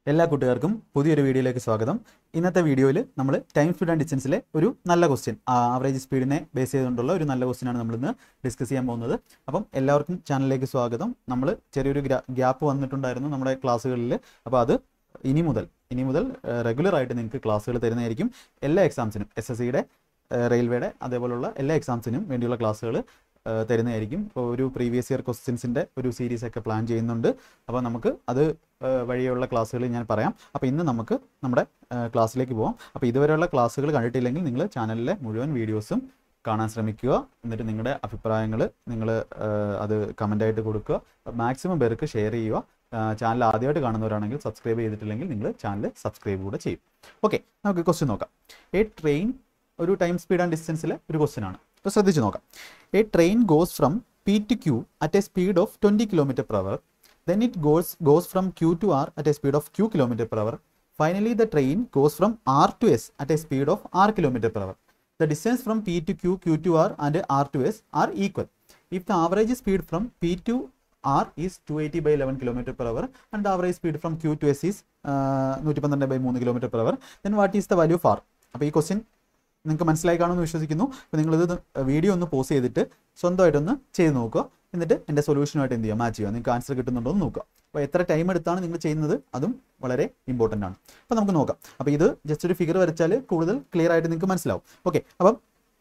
എല്ലാ കൂട്ടുകാർക്കും പുതിയൊരു വീഡിയോയിലേക്ക് സ്വാഗതം ഇന്നത്തെ വീഡിയോയിൽ നമ്മൾ ടൈം സ്പീഡ് ആൻഡ് ഡിസ്റ്റൻസിലെ ഒരു നല്ല ക്വസ്റ്റ്യൻ ആവറേജ് സ്പീഡിനെ ബേസ് ചെയ്തുകൊണ്ടുള്ള ഒരു നല്ല ക്വസ്റ്റ്യൻ ആണ് നമ്മൾ ഇന്ന് ഡിസ്കസ് ചെയ്യാൻ പോകുന്നത് അപ്പം എല്ലാവർക്കും ചാനലിലേക്ക് സ്വാഗതം നമ്മൾ ചെറിയൊരു ഗ്യാപ്പ് വന്നിട്ടുണ്ടായിരുന്നു നമ്മുടെ ക്ലാസ്സുകളിൽ അപ്പോൾ അത് ഇനി മുതൽ ഇനി മുതൽ റെഗുലർ ആയിട്ട് നിങ്ങൾക്ക് ക്ലാസ്സുകൾ തരുന്നതായിരിക്കും എല്ലാ എക്സാംസിനും എസ് എസ് സിയുടെ റെയിൽവേയുടെ അതേപോലുള്ള എല്ലാ എക്സാംസിനും വേണ്ടിയുള്ള ക്ലാസ്സുകൾ തരുന്നതായിരിക്കും ഇപ്പോൾ ഒരു പ്രീവിയസ് ഇയർ ക്വസ്റ്റ്യൻസിൻ്റെ ഒരു സീരീസ് ഒക്കെ പ്ലാൻ ചെയ്യുന്നുണ്ട് അപ്പോൾ നമുക്ക് അത് ആ, വഴിയുള്ള ക്ലാസ്സുകൾ ഞാൻ പറയാം അപ്പോൾ ഇന്ന് നമുക്ക് നമ്മുടെ ക്ലാസ്സിലേക്ക് പോകാം അപ്പോൾ ഇതുവരെയുള്ള ക്ലാസ്സുകൾ കണ്ടിട്ടില്ലെങ്കിൽ നിങ്ങൾ ചാനലിലെ മുഴുവൻ വീഡിയോസും കാണാൻ ശ്രമിക്കുക എന്നിട്ട് നിങ്ങളുടെ അഭിപ്രായങ്ങൾ നിങ്ങൾ അത് കമൻ്റായിട്ട് കൊടുക്കുക മാക്സിമം പേർക്ക് ഷെയർ ചെയ്യുക ചാനൽ ആദ്യമായിട്ട് കാണുന്നവരാണെങ്കിൽ സബ്സ്ക്രൈബ് ചെയ്തിട്ടില്ലെങ്കിൽ നിങ്ങൾ ചാനൽ സബ്സ്ക്രൈബ് കൂടെ ചെയ്യും ഓക്കെ നമുക്ക് ക്വസ്റ്റ്യൻ നോക്കാം എ ട്രെയിൻ ഒരു ടൈം സ്പീഡ് ആൻഡ് ഡിസ്റ്റൻസിലെ ഒരു ക്വസ്റ്റ്യൻ ആണ് അപ്പോൾ ശ്രദ്ധിച്ച് നോക്കാം a train goes from P to Q at a speed of twenty kilometre per hour then it goes goes from q to r at a speed of q kilometer per hour finally the train goes from r to s at a speed of r kilometer per hour the distance from p to q q to r and r to s are equal if the average speed from p to r is 280 by 11 kilometer per hour and the average speed from q to s is നൂറ്റി പന്ത്രണ്ട് by മൂന്ന് kilometre per hour then what is the value of R അപ്പോൾ ഈ question നിങ്ങൾക്ക് മനസ്സിലായി കാണുമെന്ന് വിശ്വസിക്കുന്നു അപ്പോൾ നിങ്ങളിത് വീഡിയോ ഒന്ന് പോസ് ചെയ്തിട്ട് സ്വന്തമായിട്ടൊന്ന് ചെയ്ത് നോക്കുക എന്നിട്ട് എൻ്റെ സൊല്യൂഷനുമായിട്ട് എന്ത് ചെയ്യുക മാച്ച് ചെയ്യുക നിങ്ങൾക്ക് ആൻസർ കിട്ടുന്നുണ്ടോ എന്ന് നോക്കുക അപ്പോൾ എത്ര ടൈം എടുത്താണ് നിങ്ങൾ ചെയ്യുന്നത് അതും വളരെ ഇമ്പോർട്ടൻ്റ് ആണ് അപ്പോൾ നമുക്ക് നോക്കാം അപ്പോൾ ഇത് ജസ്റ്റ് ഒരു ഫിഗർ വരച്ചാൽ കൂടുതൽ ക്ലിയർ ആയിട്ട് നിങ്ങൾക്ക് മനസ്സിലാവും ഓക്കെ അപ്പം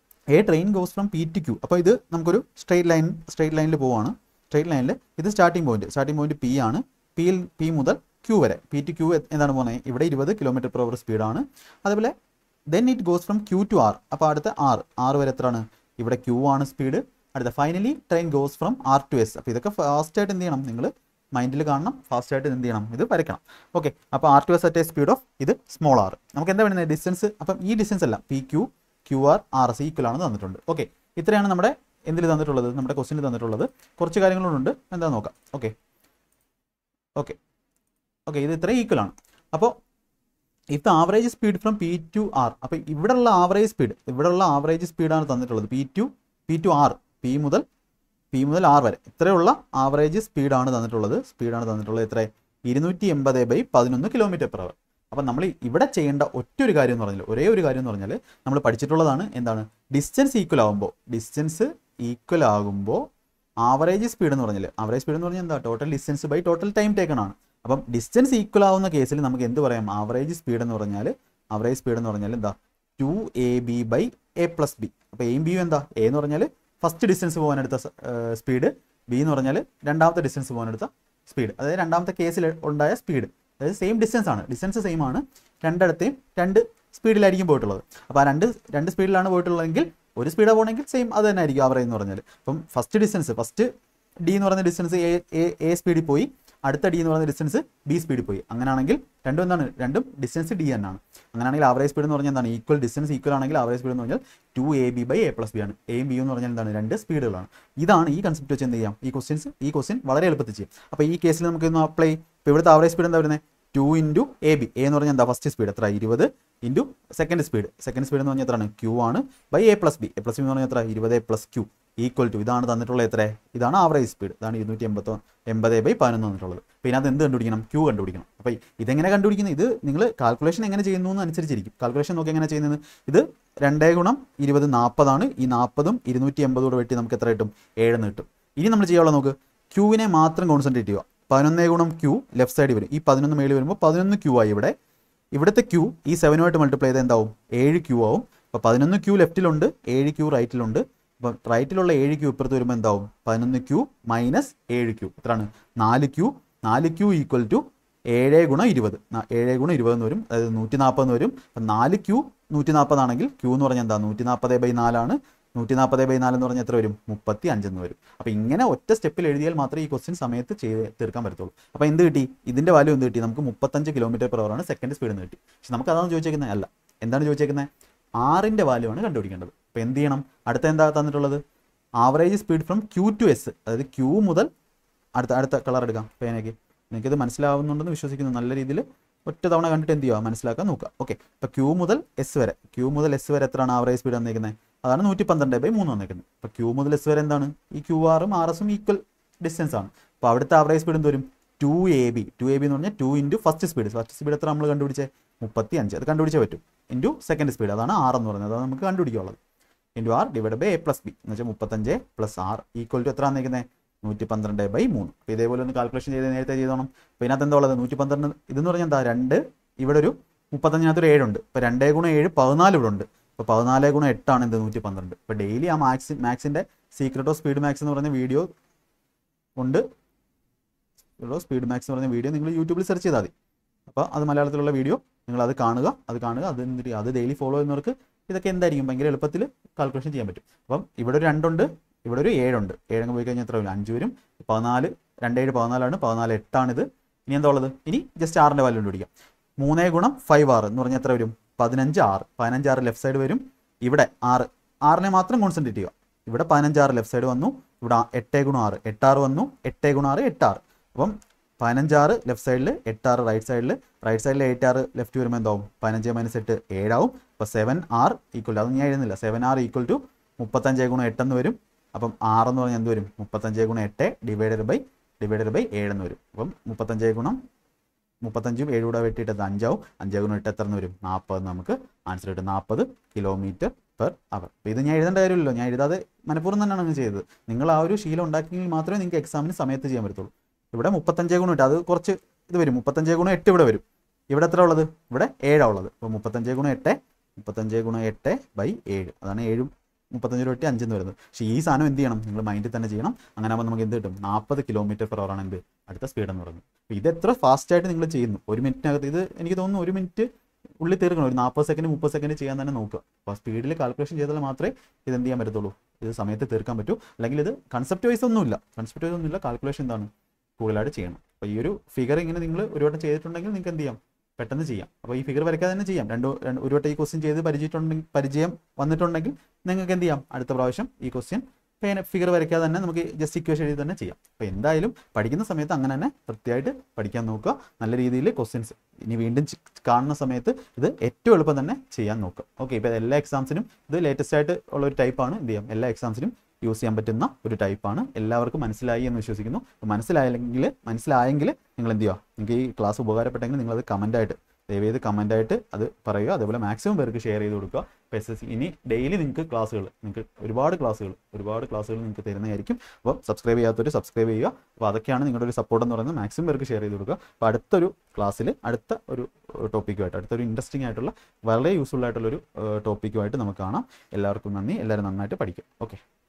a train goes from P to Q അപ്പോൾ ഇത് നമുക്കൊരു സ്ട്രെയിറ്റ് ലൈൻ സ്ട്രെയിറ്റ് ലൈനിൽ പോവാണ് സ്ട്രെയിറ്റ് ലൈനിൽ ഇത് starting point starting point P ആണ് പിയിൽ പി മുതൽ ക്യൂ വരെ പി ടു ക്യൂ എന്താണ് പോകുന്നത് ഇവിടെ ഇരുപത് കിലോമീറ്റർ പെർ അവർ സ്പീഡാണ് അതേപോലെ then it goes from Q to R അപ്പോൾ അടുത്ത ആർ ആർ വരെ എത്രയാണ് ഇവിടെ ക്യൂ ആണ് സ്പീഡ് അടുത്ത finally train goes from R to S അപ്പോൾ ഇതൊക്കെ ഫാസ്റ്റായിട്ട് എന്ത് ചെയ്യണം നിങ്ങൾ മൈൻഡിൽ കാണണം ഫാസ്റ്റായിട്ട് എന്ത് ചെയ്യണം ഇത് വരയ്ക്കണം ഓക്കെ അപ്പോൾ R to S at a speed of ഇത് സ്മോൾ ആർ നമുക്ക് എന്താ വേണ്ടത് ഡിസ്റ്റൻസ് അപ്പം ഈ ഡിസ്റ്റൻസ് അല്ല P Q Q R R S equal ആണ് തന്നിട്ടുണ്ട് ഓക്കെ ഇത്രയാണ് നമ്മുടെ എന്തിൽ തന്നിട്ടുള്ളത് നമ്മുടെ ക്വസ്റ്റിനിൽ തന്നിട്ടുള്ളത് കുറച്ച് കാര്യങ്ങളുണ്ട് എന്താ നോക്കാം ഓക്കെ ഓക്കെ ഓക്കെ ഇത് ഇത്ര ഈക്വൽ ആണ് അപ്പോൾ if the average speed from P to R അപ്പോൾ ഇവിടെയുള്ള ആവറേജ് സ്പീഡ് ഇവിടെയുള്ള ആവറേജ് സ്പീഡാണ് തന്നിട്ടുള്ളത് P to P to R P മുതൽ പി മുതൽ ആർ വരെ ഇത്രയുള്ള ആവറേജ് സ്പീഡാണ് തന്നിട്ടുള്ളത് സ്പീഡാണ് തന്നിട്ടുള്ളത് എത്ര ഇരുന്നൂറ്റി എൺപത് ബൈ പതിനൊന്ന് കിലോമീറ്റർ പെർ അവർ അപ്പം നമ്മൾ ഇവിടെ ചെയ്യേണ്ട ഒറ്റ ഒരു കാര്യം എന്ന് പറഞ്ഞാൽ ഒരേ ഒരു കാര്യം എന്ന് പറഞ്ഞാൽ നമ്മൾ പഠിച്ചിട്ടുള്ളതാണ് എന്താണ് ഡിസ്റ്റൻസ് ഈക്വൽ ആകുമ്പോൾ ഡിസ്റ്റൻസ് ഈക്വൽ ആകുമ്പോൾ ആവറേജ് സ്പീഡ് എന്ന് പറഞ്ഞാൽ ആവറേജ് സ്പീഡ് എന്ന് പറഞ്ഞാൽ എന്താ total distance by total time taken ആണ് അപ്പം ഡിസ്റ്റൻസ് ഈക്വൽ ആവുന്ന കേസിൽ നമുക്ക് എന്ത് പറയാം ആവറേജ് സ്പീഡ് എന്ന് പറഞ്ഞാൽ ആവറേജ് സ്പീഡ് എന്ന് പറഞ്ഞാൽ എന്താ two A B by A plus B അപ്പോൾ എയും ബിയും എന്താ എ എന്ന് പറഞ്ഞാൽ ഫസ്റ്റ് ഡിസ്റ്റൻസ് പോകാനെടുത്ത സ്പീഡ് ബി എന്ന് പറഞ്ഞാൽ രണ്ടാമത്തെ ഡിസ്റ്റൻസ് പോകാനെടുത്ത സ്പീഡ് അതായത് രണ്ടാമത്തെ കേസിൽ ഉണ്ടായ സ്പീഡ് അതായത് സെയിം ഡിസ്റ്റൻസ് ആണ് ഡിസ്റ്റൻസ് സെയിം ആണ് രണ്ടിടത്തെയും രണ്ട് സ്പീഡിലായിരിക്കും പോയിട്ടുള്ളത് അപ്പോൾ ആ രണ്ട് രണ്ട് സ്പീഡിലാണ് പോയിട്ടുള്ളതെങ്കിൽ ഒരു സ്പീഡാണ് പോകണമെങ്കിൽ സെയിം അത് തന്നെ ആയിരിക്കും ആവറേജ് എന്ന് പറഞ്ഞാൽ അപ്പം ഫസ്റ്റ് ഡിസ്റ്റൻസ് ഫസ്റ്റ് ഡി എന്ന് പറയുന്ന ഡിസ്റ്റൻസ് എ എ സ്പീഡിൽ പോയി അടുത്ത ഡി എന്ന് പറയുന്ന ഡിസ്റ്റൻസ് ബി സ്പീഡിൽ പോയി അങ്ങനെയാണെങ്കിൽ രണ്ടും എന്താണ് രണ്ടും ഡിസ്റ്റൻസ് ഡി തന്നെയാണ് അങ്ങനെയാണെങ്കിൽ ആവറേജ് സ്പീഡ് എന്ന് പറഞ്ഞാൽ എന്താണ് ഈക്വൽ ഡിസ്റ്റൻസ് ഈക്വൽ ആണെങ്കിൽ ആവറേജ് സ്പീഡ് എന്ന് പറഞ്ഞാൽ two A B by A plus B ആണ് എയും ബി എന്ന് പറഞ്ഞാൽ എന്താണ് രണ്ട് സ്പീഡുകളാണ് ഇതാണ് ഈ കൺസെപ്റ്റ് വെച്ച് എന്ത് ചെയ്യാം ഈ ക്വസ്റ്റ്യൻസ് ഈ ക്വസ്റ്റ്യൻ വളരെ എളുപ്പത്തിൽ ചെയ്യും അപ്പോൾ ഈ കേസിൽ നമുക്ക് ഇന്ന് അപ്ലൈ ഇപ്പോൾ ഇവിടുത്തെ ആവറേജ് സ്പീഡ് എന്താ വരുന്നത് two into A B A എന്ന് പറഞ്ഞാൽ എന്താ ഫസ്റ്റ് സ്പീഡ് എത്ര ഇരുപത് into second speed second speed എന്ന് പറഞ്ഞാൽ എത്രയാണ് ക്യൂ ആണ് by A plus B A plus B എന്ന് പറഞ്ഞാൽ എത്ര ഇരുപത് പ്ലസ് ക്യൂ ഈക്വൽ ടു ഇതാണ് തന്നിട്ടുള്ള എത്ര ഇതാണ് ആവറേജ് സ്പീഡ് ഇതാണ് ഇരുന്നൂറ്റി എൺപത്തോ എൺപത് ബൈ പതിനൊന്ന് തന്നിട്ടുള്ളത് അപ്പോൾ ഇതിനകത്ത് എന്ത് കണ്ടുപിടിക്കണം ക്യൂ കണ്ടുപിടിക്കണം അപ്പോൾ ഇതെങ്ങനെ കണ്ടുപിടിക്കുന്നത് ഇത് നിങ്ങൾ കാൽക്കുലേഷൻ എങ്ങനെ ചെയ്യുന്നു എന്ന് അനുസരിച്ചിരിക്കും കാൽക്കുലേഷൻ നോക്കി എങ്ങനെ ചെയ്യുന്നത് ഇത് രണ്ടേ ഗുണം ഇരുപത് നാൽപ്പതാണ് ഈ നാൽപ്പതും ഇരുന്നൂറ്റി എൺപതോട് വെട്ടി നമുക്ക് എത്ര കിട്ടും ഏഴെന്ന് കിട്ടും ഇനി നമ്മൾ ചെയ്യാനുള്ള നോക്ക് ക്യൂവിനെ മാത്രം കോൺസെൻട്രേറ്റ് ചെയ്യുക പതിനൊന്നേ ഗുണം ക്യൂ ലെഫ്റ്റ് സൈഡ് വരും ഈ പതിനൊന്ന് മേളിൽ വരുമ്പോൾ പതിനൊന്ന് ക്യൂ ആയി ഇവിടെ ഇവിടുത്തെ ക്യൂ ഈ സെവനുമായിട്ട് മൾട്ടിപ്ലൈ ചെയ്താൽ എന്താവും ഏഴ് ക്യൂ ആവും അപ്പോൾ പതിനൊന്ന് ക്യൂ ലെഫ്റ്റിലുണ്ട് ഏഴ് ക്യൂ റൈറ്റിലുണ്ട് അപ്പം റൈറ്റിലുള്ള ഏഴ് ക്യൂ ഇപ്പുറത്ത് വരുമ്പോൾ എന്താവും പതിനൊന്ന് ക്യൂ മൈനസ് ഏഴ് ക്യൂ എത്രയാണ് നാല് ക്യൂ നാല് ക്യൂ ഈക്വൽ ടു ഏഴ് ഗുണം ഇരുപത് ന- ഏഴ് ഗുണം ഇരുപത് എന്ന് വരും അതായത് നൂറ്റി നാൽപ്പത് എന്ന് വരും അപ്പം നാല് ക്യൂ നൂറ്റി നാൽപ്പതാണെങ്കിൽ ക്യൂ എന്ന് പറഞ്ഞാൽ എന്താ നൂറ്റി നാൽപ്പത് ബൈ നാലാണ് നൂറ്റി നാൽപ്പത് ബൈ നാല് എന്ന് പറഞ്ഞാൽ എത്ര വരും മുപ്പത്തി അഞ്ചെന്ന് വരും അപ്പോൾ ഇങ്ങനെ ഒറ്റ സ്റ്റെപ്പിൽ എഴുതിയാൽ മാത്രമേ ഈ ക്വസ്റ്റ്യൻ സമയത്ത് ചെയ്ത് തീർക്കാൻ പറ്റത്തുള്ളൂ അപ്പോൾ എന്ത് കിട്ടി ഇതിൻ്റെ വാല്യൂ എന്ത് കിട്ടി നമുക്ക് മുപ്പത്തഞ്ച് കിലോമീറ്റർ പെർ ആണ് സെക്കൻഡ് സ്പീഡ് എന്ന് കിട്ടി പക്ഷെ നമുക്ക് അതാണ് ചോദിച്ചേക്കുന്നത് അല്ല എന്താണ് ചോദിച്ചേക്കുന്നത് ആറിൻ്റെ വാല്യൂ ആണ് കണ്ടുപിടിക്കേണ്ടത് അപ്പോൾ എന്ത് ചെയ്യണം അടുത്ത എന്താ തന്നിട്ടുള്ളത് average speed from Q to S അതായത് ക്യൂ മുതൽ അടുത്ത അടുത്ത കളർ എടുക്കാം പേനയ്ക്ക് എനിക്കിത് മനസ്സിലാവുന്നുണ്ടെന്ന് വിശ്വസിക്കുന്നു നല്ല രീതിയിൽ ഒറ്റ തവണ കണ്ടിട്ട് എന്ത് ചെയ്യുക മനസ്സിലാക്കാൻ നോക്കുക ഓക്കെ ഇപ്പോൾ ക്യൂ മുതൽ എസ് വരെ ക്യൂ മുതൽ എസ് വരെ എത്രയാണ് ആവറേജ് സ്പീഡ് വന്നേക്കുന്നത് അതാണ് നൂറ്റി പന്ത്രണ്ട് ബൈ മൂന്ന് വന്നേക്കുന്നത് ഇപ്പോൾ ക്യൂ മുതൽ എസ് വരെ എന്താണ് ഈ ക്യൂ ആറും ആർ എസും ഈക്വൽ ഡിസ്റ്റൻസ് ആണ് അപ്പോൾ അവിടുത്തെ ആവറേജ് സ്പീഡ് എന്ത് വരും two A B two A B എന്ന് പറഞ്ഞാൽ two into first speed first speed എത്ര നമ്മൾ കണ്ടുപിടിച്ചേ മുപ്പത്തി അഞ്ച് അത് കണ്ടുപിടിച്ചേ പറ്റും ഇൻറ്റു സെക്കൻഡ് സ്പീഡ് അതാണ് ആർ എന്ന് പറയുന്നത് അതാണ് നമുക്ക് കണ്ടുപിടിക്കാനുള്ളത് into R divide by A plus B എന്ന് വെച്ചാൽ മുപ്പത്തഞ്ച് പ്ലസ് ആർ ഈക്വൽ ടു എത്ര വന്നിരിക്കുന്നത് നൂറ്റി പന്ത്രണ്ട് ബൈ മൂന്ന് അപ്പോൾ ഇതേപോലെ ഒന്ന് കാൽക്കുലേഷൻ ചെയ്ത് നേരത്തെ ചെയ്തോണം അപ്പോൾ ഇതിനകത്ത് എന്താ ഉള്ളത് നൂറ്റി പന്ത്രണ്ട് ഇതെന്ന് പറഞ്ഞാൽ എന്താ രണ്ട് ഇവിടെ ഒരു മുപ്പത്തഞ്ചിനകത്ത് ഒരു ഏഴുണ്ട് ഇപ്പോൾ രണ്ടേ ഗുണം ഏഴ് പതിനാല് ഇവിടെ ഉണ്ട് ഇപ്പോൾ പതിനാല് ഗുണം എട്ടാണ് എന്ത് നൂറ്റി പന്ത്രണ്ട് ഇപ്പോൾ ഡെയിലി ആ മാക്സ് മാക്സിൻ്റെ സീക്രട്ട് ഓഫ് സ്പീഡ് മാക്സ് എന്ന് പറയുന്ന വീഡിയോ ഉണ്ട് സ്പീഡ് മാക്സ് എന്ന് പറയുന്ന വീഡിയോ നിങ്ങൾ യൂട്യൂബിൽ സെർച്ച് ചെയ്താൽ മതി അപ്പോൾ അത് മലയാളത്തിലുള്ള വീഡിയോ നിങ്ങൾ അത് കാണുക അത് കാണുക അത് എന്നിട്ട് അത് ഡെയിലി ഫോളോ ചെയ്യുന്നവർക്ക് ഇതൊക്കെ എന്തായിരിക്കും ഭയങ്കര എളുപ്പത്തിൽ കാൽക്കുലേഷൻ ചെയ്യാൻ പറ്റും അപ്പം ഇവിടെ ഒരു രണ്ടുണ്ട് ഇവിടെ ഒരു ഏഴുണ്ട് ഏഴങ്ങ് പോയി കഴിഞ്ഞാൽ എത്ര വരും അഞ്ച് വരും പതിനാല് രണ്ടേഴ് പതിനാലാണ് പതിനാല് എട്ടാണിത് ഇനി എന്താ ഉള്ളത് ഇനി ജസ്റ്റ് ആറിൻ്റെ വാല്യൂ കണ്ടുപിടിക്കാം മൂന്നേ ഗുണം ഫൈവ് ആറ് എന്ന് പറഞ്ഞാൽ എത്ര വരും പതിനഞ്ച് ആറ് പതിനഞ്ച് ആറ് ലെഫ്റ്റ് സൈഡ് വരും ഇവിടെ ആറ് ആറിനെ മാത്രം കോൺസെൻട്രേറ്റ് ചെയ്യുക ഇവിടെ പതിനഞ്ചാറ് ലെഫ്റ്റ് സൈഡ് വന്നു ഇവിടെ ആ- എട്ടേ ഗുണം ആറ് എട്ടാറ് വന്നു എട്ടേ ഗുണം ആറ് എട്ടാറ് അപ്പം പതിനഞ്ചാറ് ലെഫ്റ്റ് സൈഡിൽ എട്ടാറ് റൈറ്റ് സൈഡിൽ റൈറ്റ് സൈഡിൽ എയ്റ്റാറ് ലെഫ്റ്റ് വരുമ്പോൾ എന്താവും പതിനഞ്ച് മൈനസ് എട്ട് ഏഴാവും അപ്പോൾ സെവൻ ആർ ഈക്വൽ അത് ഞാൻ എഴുതുന്നില്ല സെവൻ ആർ ഈക്വൽ ടു മുപ്പത്തഞ്ച് ഗുണം എട്ടെന്ന് വരും അപ്പം ആറെന്ന് പറഞ്ഞാൽ എന്ത് വരും മുപ്പത്തഞ്ച് ഗുണം എട്ട് ഡിവൈഡഡ് ബൈ ഡിവൈഡഡ് ബൈ ഏഴെന്ന് വരും അപ്പം മുപ്പത്തഞ്ച് ഗുണം മുപ്പത്തഞ്ചും ഏഴും കൂടെ വെട്ടിയിട്ട് അത് അഞ്ചാവും അഞ്ച് ഗുണം എട്ട് എത്ര എന്ന് വരും നാൽപ്പത് നമുക്ക് ആൻസർ കിട്ടും നാൽപ്പത് കിലോമീറ്റർ പെർ അവർ അപ്പോൾ ഇത് ഞാൻ എഴുതേണ്ട കാര്യമില്ലല്ലോ ഞാൻ എഴുതാതെ മനഃപൂർവ്വം തന്നെയാണ് അങ്ങ് ചെയ്തത് നിങ്ങൾ ആ ഒരു ശീലം ഉണ്ടാക്കിയെങ്കിൽ മാത്രമേ നിങ്ങൾക്ക് എക്സാമിന് സമയത്ത് ചെയ്യാൻ പറ്റത്തുള്ളൂ ഇവിടെ മുപ്പത്തഞ്ചേ ഗുണം എട്ട് അത് കുറച്ച് ഇത് വരും മുപ്പത്തഞ്ചേ ഗുണം എട്ട് ഇവിടെ വരും ഇവിടെ എത്ര ഉള്ളത് ഇവിടെ ഏഴാണ് ഉള്ളത് അപ്പോൾ മുപ്പത്തഞ്ചേ ഗുണം എട്ട് മുപ്പത്തഞ്ചേ ഗുണം എട്ട് ബൈ ഏഴ് അതാണ് ഏഴും മുപ്പത്തഞ്ച് രൂപ അഞ്ചെന്ന് വരുന്നത് പക്ഷേ ഈ സാധനം എന്ത് ചെയ്യണം നിങ്ങൾ മൈൻഡിൽ തന്നെ ചെയ്യണം അങ്ങനെ ആകുമ്പോൾ നമുക്ക് എന്ത് കിട്ടും നാൽപ്പത് കിലോമീറ്റർ പെർ ആണ് എന്ത് അടുത്ത സ്പീഡ് എന്ന് പറയുന്നത് അപ്പോൾ ഇത് എത്ര ഫാസ്റ്റ് ആയിട്ട് നിങ്ങൾ ചെയ്യുന്നു ഒരു മിനിറ്റിനകത്ത് ഇത് എനിക്ക് തോന്നുന്നു ഒരു മിനിറ്റ് ഉള്ളിൽ തീർക്കണം ഒരു നാൽപ്പത് സെക്കൻഡ് മുപ്പത് സെക്കൻഡ് ചെയ്യാൻ തന്നെ നോക്കുക അപ്പോൾ സ്പീഡിൽ കാൽക്കുലേഷൻ ചെയ്താൽ മാത്രമേ ഇത് എന്ത് ചെയ്യാൻ പറ്റത്തുള്ളൂ ഇത് സമയത്ത് തീർക്കാൻ പറ്റൂ അല്ലെങ്കിൽ ഇത് കൺസെപ്റ്റ് വൈസ് ഒന്നുമില്ല കൺസെപ്റ്റ് വൈസ് ഒന്നുമില്ല കാൽക്കുലേഷൻ എന്താണ് കൂടുതലായിട്ട് ചെയ്യണം അപ്പോൾ ഈ ഒരു ഫിഗർ ഇങ്ങനെ നിങ്ങൾ ഒരു വട്ടം ചെയ്തിട്ടുണ്ടെങ്കിൽ നിങ്ങൾക്ക് എന്ത് ചെയ്യാം പെട്ടെന്ന് ചെയ്യാം അപ്പോൾ ഈ ഫിഗർ വരയ്ക്കാതെ തന്നെ ചെയ്യാം രണ്ട് രണ്ട് ഒരു വട്ടം ഈ ക്വസ്റ്റ്യൻ ചെയ്ത് പരിചയിച്ചിട്ടുണ്ടെങ്കിൽ പരിചയം വന്നിട്ടുണ്ടെങ്കിൽ നിങ്ങൾക്ക് എന്ത് ചെയ്യാം അടുത്ത പ്രാവശ്യം ഈ ക്വസ്റ്റ്യൻ പേന ഫിഗർ വരയ്ക്കാതെ തന്നെ നമുക്ക് ജസ്റ്റ് ഇക്വേഷൻ എഴുതി തന്നെ ചെയ്യാം അപ്പോൾ എന്തായാലും പഠിക്കുന്ന സമയത്ത് അങ്ങനെ തന്നെ കൃത്യമായിട്ട് പഠിക്കാൻ നോക്കുക നല്ല രീതിയിൽ ക്വസ്റ്റ്യൻസ് ഇനി വീണ്ടും ചി- കാണുന്ന സമയത്ത് ഇത് ഏറ്റവും എളുപ്പം തന്നെ ചെയ്യാൻ നോക്കുക ഓക്കെ ഇപ്പോൾ എല്ലാ എക്സാംസിനും ഇത് ലേറ്റസ്റ്റ് ആയിട്ട് ഉള്ള ഒരു ടൈപ്പാണ് എന്ത് ചെയ്യാം എല്ലാ എക്സാംസിനും യൂസ് ചെയ്യാൻ പറ്റുന്ന ഒരു ടൈപ്പാണ് എല്ലാവർക്കും മനസ്സിലായി എന്ന് വിശ്വസിക്കുന്നു അപ്പോൾ മനസ്സിലായില്ലെങ്കിൽ മനസ്സിലായെങ്കിൽ നിങ്ങൾ എന്ത് ചെയ്യുക നിങ്ങൾക്ക് ഈ ക്ലാസ് ഉപകാരപ്പെട്ടെങ്കിൽ നിങ്ങളത് കമൻ്റായിട്ട് ദയവേത് കമൻ്റായിട്ട് അത് പറയുക അതേപോലെ മാക്സിമം പേർക്ക് ഷെയർ ചെയ്ത് കൊടുക്കുക അപ്പോൾ എസ് എസ് സി ഇനി ഡെയിലി നിങ്ങൾക്ക് ക്ലാസ്സുകൾ നിങ്ങൾക്ക് ഒരുപാട് ക്ലാസ്സുകൾ ഒരുപാട് ക്ലാസ്സുകൾ നിങ്ങൾക്ക് തരുന്നതായിരിക്കും അപ്പോൾ സബ്സ്ക്രൈബ് ചെയ്യാത്തവർ സബ്സ്ക്രൈബ് ചെയ്യുക അപ്പോൾ അതൊക്കെയാണ് നിങ്ങളുടെ ഒരു സപ്പോർട്ട് എന്ന് പറയുന്നത് മാക്സിമം പേർക്ക് ഷെയർ ചെയ്ത് കൊടുക്കുക അപ്പോൾ അടുത്തൊരു ക്ലാസ്സിൽ അടുത്ത ഒരു ടോപ്പിക്കുമായിട്ട് അടുത്തൊരു ഇൻട്രസ്റ്റിംഗ് ആയിട്ടുള്ള വളരെ യൂസ്ഫുൾ ആയിട്ടുള്ള ഒരു ടോപ്പിക്കുമായിട്ട് നമുക്ക് കാണാം എല്ലാവർക്കും നന്ദി എല്ലാവരും നന്നായിട്ട് പഠിക്കും ഓക്കെ